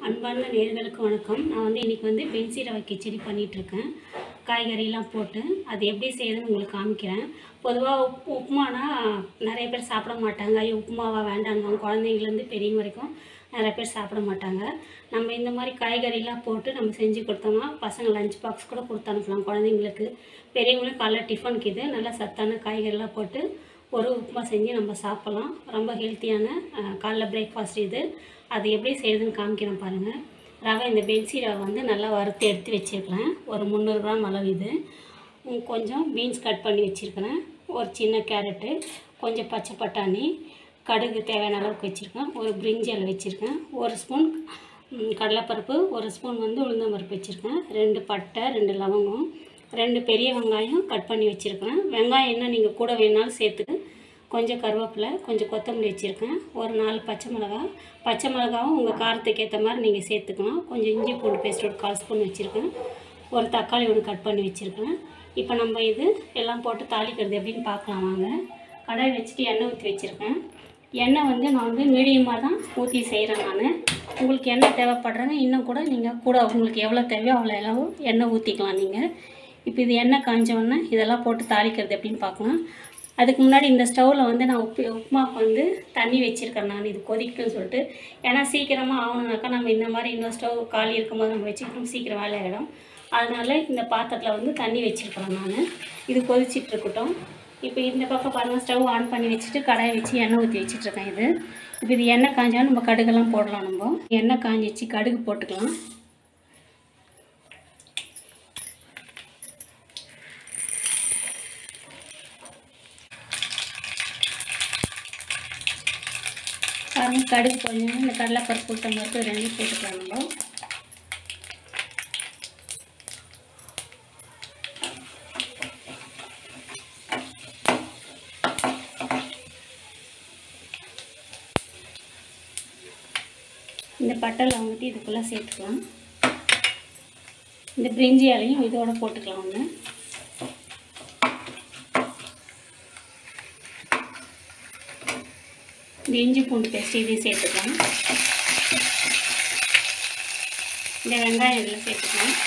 அன்பார்ந்த நேர்களுக்கு வணக்கம் நான் வந்து இன்றைக்கி வந்து பென்சீரவை கிச்சடி பண்ணிகிட்ருக்கேன் காய்கறிலாம் போட்டு அது எப்படி செய்யுதுன்னு உங்களுக்கு காமிக்கிறேன் பொதுவாக உப் உப்புமானா நிறைய பேர் சாப்பிட மாட்டாங்க ஐயோ உப்புமாவா வேண்டாங்க குழந்தைங்கலேருந்து பெரியவங்க வரைக்கும் நிறைய பேர் சாப்பிட மாட்டாங்க நம்ம இந்த மாதிரி காய்கறிலாம் போட்டு நம்ம செஞ்சு கொடுத்தோம்னா பசங்க லஞ்ச் பாக்ஸ் கூட கொடுத்து அனுப்பலாம் குழந்தைங்களுக்கு பெரியவங்களுக்கு காலைல டிஃபனுக்கு இது நல்லா சத்தான காய்கறிலாம் போட்டு ஒரு உப்புமா செஞ்சு நம்ம சாப்பிட்லாம் ரொம்ப ஹெல்த்தியான அஹ், காலைல பிரேக்ஃபாஸ்ட் இது அது எப்படி செய்யுதுன்னு காமிக்கிறேன் பாருங்கள் ரவை இந்த பென்சி ரவை வந்து நல்லா வறுத்து எடுத்து வச்சுருக்கிறேன் ஒரு முந்நூறு கிராம் அளவு இது உம், கொஞ்சம் பீன்ஸ் கட் பண்ணி வச்சுருக்கிறேன் ஒரு சின்ன கேரட்டு கொஞ்சம் பச்சை பட்டாணி கடுகு தேவையான அளவுக்கு வச்சுருக்கேன் ஒரு பிரிஞ்சி இலை வச்சுருக்கேன் ஒரு ஸ்பூன் ம், கடலைப்பருப்பு ஒரு ஸ்பூன் வந்து உளுந்தம்பருப்பு வச்சுருக்கேன் ரெண்டு பட்டை ரெண்டு லவங்கம் ரெண்டு பெரிய வெங்காயம் கட் பண்ணி வச்சுருக்கேன் வெங்காயம் என்ன நீங்கள் கூட வேணாலும் சேர்த்துக்கு கொஞ்சம் கருவேப்பிலை கொஞ்சம் கொத்தமல்லி வச்சுருக்கேன் ஒரு நாலு பச்சை மிளகா பச்சை மிளகாவும் உங்கள் காரத்துக்கு ஏற்ற மாதிரி நீங்கள் சேர்த்துக்கலாம் கொஞ்சம் இஞ்சி பூண்டு பேஸ்ட் ஒரு கால் ஸ்பூன் வச்சுருக்கேன் ஒரு தக்காளி ஒன்று கட் பண்ணி வச்சுருக்கேன் இப்போ நம்ம இது எல்லாம் போட்டு தாளிக்கிறது எப்படின்னு பார்க்கலாம் வாங்க கடாய் வச்சுட்டு எண்ணெய் ஊற்றி வச்சுருக்கேன் எண்ணெய் வந்து நான் வந்து மீடியமாக தான் ஊற்றி செய்கிறேன் நான் உங்களுக்கு எண்ணெய் தேவைப்படுறேங்க இன்னும் கூட நீங்கள் கூட உங்களுக்கு எவ்வளோ தேவையோ அவ்வளோ அளவு எண்ணெய் ஊற்றிக்கலாம் நீங்கள் இப்போ இது எண்ணெய் காஞ்ச உடனே இதெல்லாம் போட்டு தாளிக்கிறது எப்படின்னு பார்க்கலாம் அதுக்கு முன்னாடி இந்த ஸ்டவ்வில் வந்து நான் உப்பு உப்புமாவுக்கு வந்து தண்ணி வச்சுருக்கேன் நான் இது கொதிக்குன்னு சொல்லிட்டு ஏன்னா சீக்கிரமாக ஆகணுனாக்கா நம்ம இந்த மாதிரி இன்னொரு ஸ்டவ் காலி இருக்கும்போது நம்ம வச்சுக்கிட்டோம் சீக்கிரம் வேலையாயிடும் அதனால இந்த பாத்திரத்தில் வந்து தண்ணி வச்சுருக்கிறேன் நான் இது கொதிச்சிட்டு இருக்கட்டும் இப்போ இந்த பக்கம் பாருங்கள் ஸ்டவ் ஆன் பண்ணி வச்சுட்டு கடாயை வச்சு எண்ணெய் ஊற்றி வச்சிட்ருக்கேன் இது இப்போ இது எண்ணெய் காஞ்சாலும் நம்ம கடுகெல்லாம் போடலாம் நம்ம எண்ணெய் காஞ்சிச்சு கடுகு போட்டுக்கலாம் பாருங்க கடுகு கொஞ்சம் இந்த கடலைப்பருப்பு உளுத்தம் பருப்பு ரெண்டையும் போட்டுக்கலாம் நம்ம இந்த பட்டலை வந்துட்டு இதுக்குள்ளே சேர்த்துக்கலாம் இந்த பிரிஞ்சி இலையும் இதோட போட்டுக்கலாம் ஒன்று இந்த இஞ்சி பூண்டு பேஸ்ட் இதையும் சேர்த்துக்கலாம் இந்த வெங்காயம் இதில் சேர்த்துக்கலாம்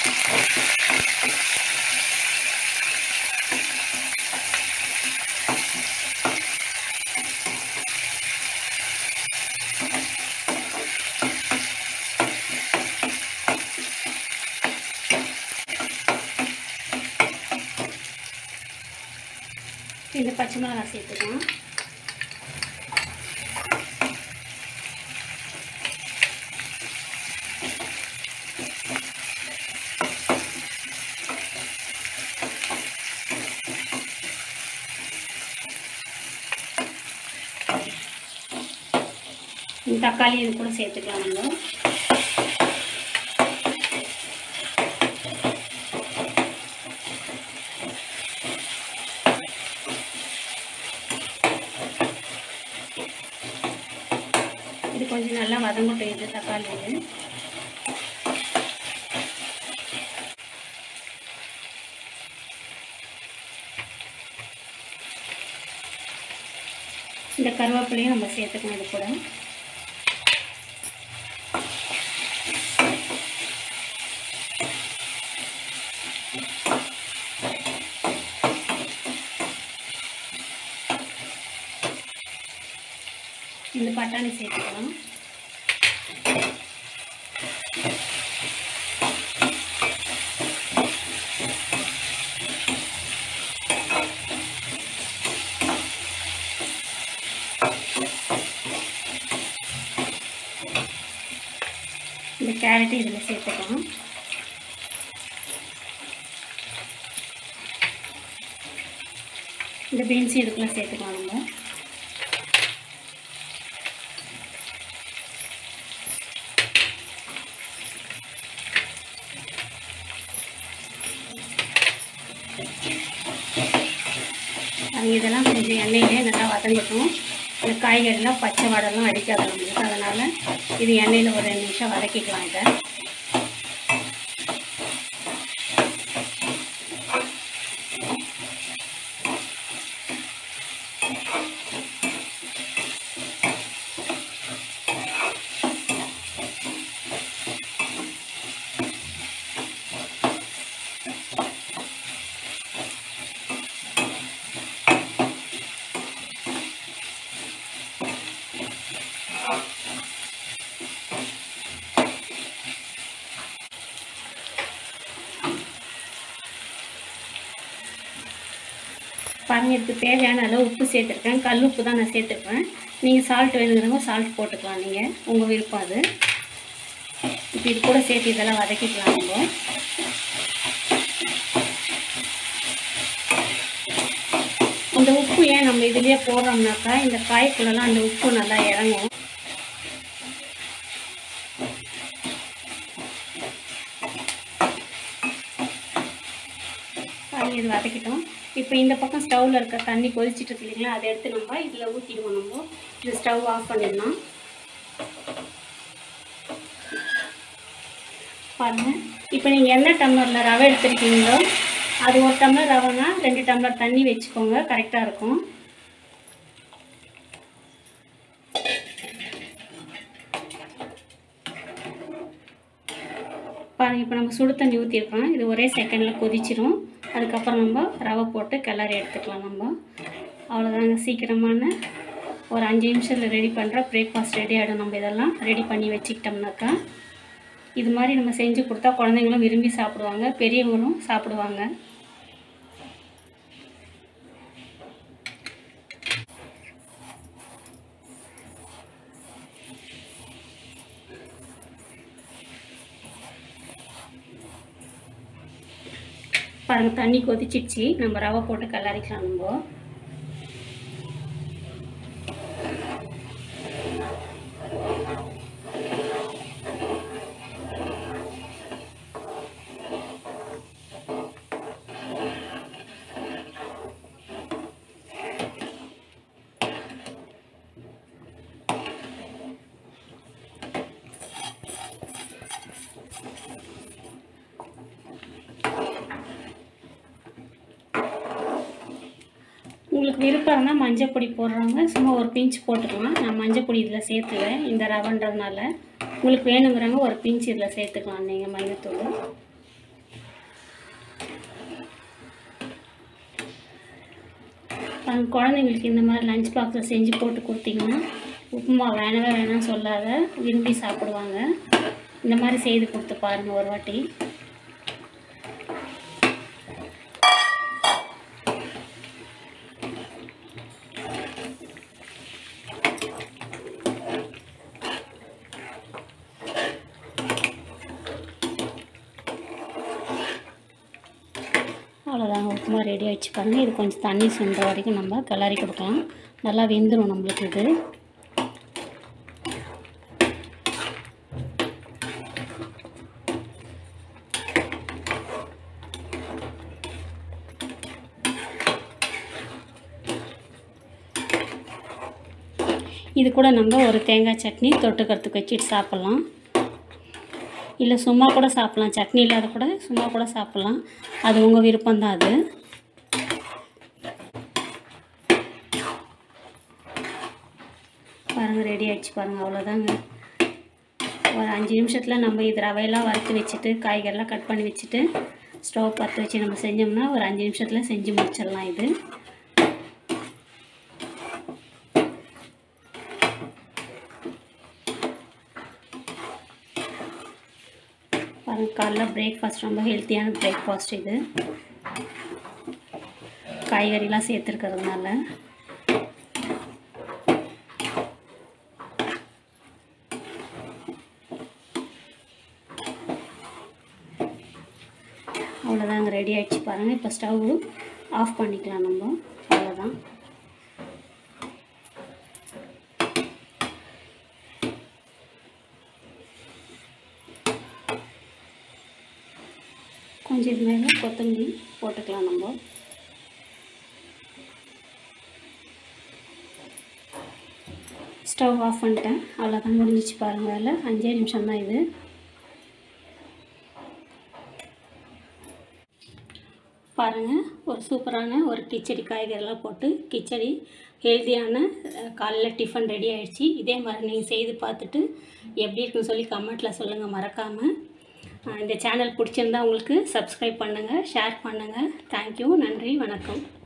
இந்த பச்சை மிளகாய் சேர்த்துக்கலாம் இந்த தக்காளி இது கூட சேர்த்துக்கலாம் நம்ம இது கொஞ்சம் நல்லா வதங்கட்டும் இது தக்காளி இது இந்த கருவேப்பிலையும் நம்ம சேர்த்துக்கணும் இது கூட இந்த பட்டாணி சேர்த்துக்கலாம் இந்த கேரட்டு இதில் சேர்த்துக்கலாம் இந்த பீன்ஸ் இதுக்குள்ளே சேர்த்துக்கலாம் நம்ம அது இதெல்லாம் கொஞ்சம் எண்ணெயிலே நல்லா வதங்கட்டும் இந்த காய்கறிலாம் பச்சை வடலாம் அடிக்காத நம்மளுக்கு அதனால் இது எண்ணெயில் ஒரு ரெண்டு நிமிஷம் வதக்கிக்கலாம் இதை இதுக்கு தேவையான அளவு உப்பு சேர்த்துருக்கேன் கல் உப்பு தான் நான் சேர்த்துருப்பேன் நீங்கள் சால்ட் வேணுங்கிறவங்க சால்ட் போட்டுக்கலாம் நீங்கள் உங்கள் விருப்பம் அது இப்போ இது கூட சேர்த்து இதெல்லாம் வதக்கிக்கலாம் நம்ம இந்த உப்பு ஏன் நம்ம இதுலேயே போடுறோம்னாக்கா இந்த காய்க்குள்ளெல்லாம் அந்த உப்பு நல்லா இறங்கும் அது இது வதக்கிட்டோம் இப்போ இந்த பக்கம் ஸ்டவ்வில் இருக்க தண்ணி கொதிச்சிட்டு இருக்கு இல்லைங்களா அதை எடுத்து நம்ம இதில் ஊற்றிடுவோம் நம்ம இந்த ஸ்டவ் ஆஃப் பண்ணிடலாம் பாருங்கள் இப்போ நீங்கள் என்ன டம்ளரில் ரவை எடுத்துருக்கீங்களோ அது ஒரு டம்ளர் ரவைனா ரெண்டு டம்ளர் தண்ணி வச்சுக்கோங்க கரெக்டாக இருக்கும் பாருங்கள் இப்போ நம்ம சுடு தண்ணி ஊற்றிருக்கோம் இது ஒரே செகண்டில் கொதிச்சிரும் அதுக்கப்புறம் நம்ம ரவை போட்டு கிளறி எடுத்துக்கலாம் நம்ம அவ்வளோதாங்க சீக்கிரமான ஒரு அஞ்சு நிமிஷத்தில் ரெடி பண்ணுற பிரேக்ஃபாஸ்ட் ரெடி ஆகிடும் நம்ம இதெல்லாம் ரெடி பண்ணி வச்சுக்கிட்டோம்னாக்கா இது மாதிரி நம்ம செஞ்சு கொடுத்தா குழந்தைங்களும் விரும்பி சாப்பிடுவாங்க பெரியவங்களும் சாப்பிடுவாங்க பாருங்க தண்ணி கொதிச்சிடுச்சு நம்ம ரவை போட்டு கலரிக்கலாம் நம்ம உங்களுக்கு விருப்பம் இருந்தால் மஞ்சள் பொடி போடுறவங்க சும்மா ஒரு பிஞ்ச் போட்டுக்கலாம் நான் மஞ்சள் பொடி இதில் சேர்த்துவேன் இந்த ரவன்றதுனால உங்களுக்கு வேணுங்கிறவங்க ஒரு பிஞ்ச் இதில் சேர்த்துக்கலாம் நீங்கள் மஞ்சத்தூள் பாருங்க, குழந்தைங்களுக்கு இந்த மாதிரி லஞ்ச் பாக்ஸில் செஞ்சு போட்டு கொடுத்தீங்கன்னா உப்புமா வேணவே வேணாம் சொல்லாத விரும்பி சாப்பிடுவாங்க இந்த மாதிரி செய்து கொடுத்து பாருங்கள் ஒரு வாட்டி அவ்வளோதாங்க உப்புமா ரெடி ஆகிடுச்சு பாருங்கள் இது கொஞ்சம் தண்ணி சுண்டுற வரைக்கும் நம்ம கிளறி கொடுக்கலாம் நல்லா வெந்துடும் நம்மளுக்கு இது இது கூட நம்ம ஒரு தேங்காய் சட்னி தொட்டுக்கிறதுக்கு வச்சுட்டு சாப்பிட்லாம் இல்லை சும்மா கூட சாப்பிட்லாம் சட்னி இல்லாத கூட சும்மா கூட சாப்பிட்லாம் அது உங்கள் விருப்பம்தான் அது பாருங்கள் ரெடி ஆயிடுச்சு பாருங்கள் அவ்வளோதாங்க ஒரு அஞ்சு நிமிஷத்தில் நம்ம இது ரவையெல்லாம் வறுத்து வச்சுட்டு காய்கறிலாம் கட் பண்ணி வச்சுட்டு ஸ்டவ் பற்ற வச்சு நம்ம செஞ்சோம்னா ஒரு அஞ்சு நிமிஷத்தில் செஞ்சு முடிச்சிடலாம் இது பாருங்க காலைல பிரேக்ஃபாஸ்ட் ரொம்ப ஹெல்த்தியான பிரேக்ஃபாஸ்ட் இது காய்கறிலாம் சேர்த்துருக்கிறதுனால அவ்வளோதாங்க ரெடி ஆயிடுச்சு பாருங்கள் இப்போ ஸ்டவ் ஆஃப் பண்ணிக்கலாம் நம்ம அவ்வளோதான் கொஞ்சம் இது மேலே கொத்தமல்லி போட்டுக்கலாம் நம்ம ஸ்டவ் ஆஃப் பண்ணிட்டேன் அவ்வளோதான் முடிஞ்சிச்சு பாருங்கள் வேலை அஞ்சே நிமிஷம் தான் இது பாருங்கள் ஒரு சூப்பரான ஒரு கிச்சடி காய்கறிலாம் போட்டு கிச்சடி ஹெல்த்தியான அஹ், காலைல டிஃபன் ரெடி ஆயிடுச்சு இதே மாதிரி நீங்கள் செய்து பார்த்துட்டு எப்படி இருக்குன்னு சொல்லி கமெண்ட்டில் சொல்லுங்கள் மறக்காமல் இந்த சேனல் பிடிச்சிருந்தா உங்களுக்கு சப்ஸ்கிரைப் பண்ணுங்கள் ஷேர் பண்ணுங்கள் தேங்க்யூ நன்றி வணக்கம்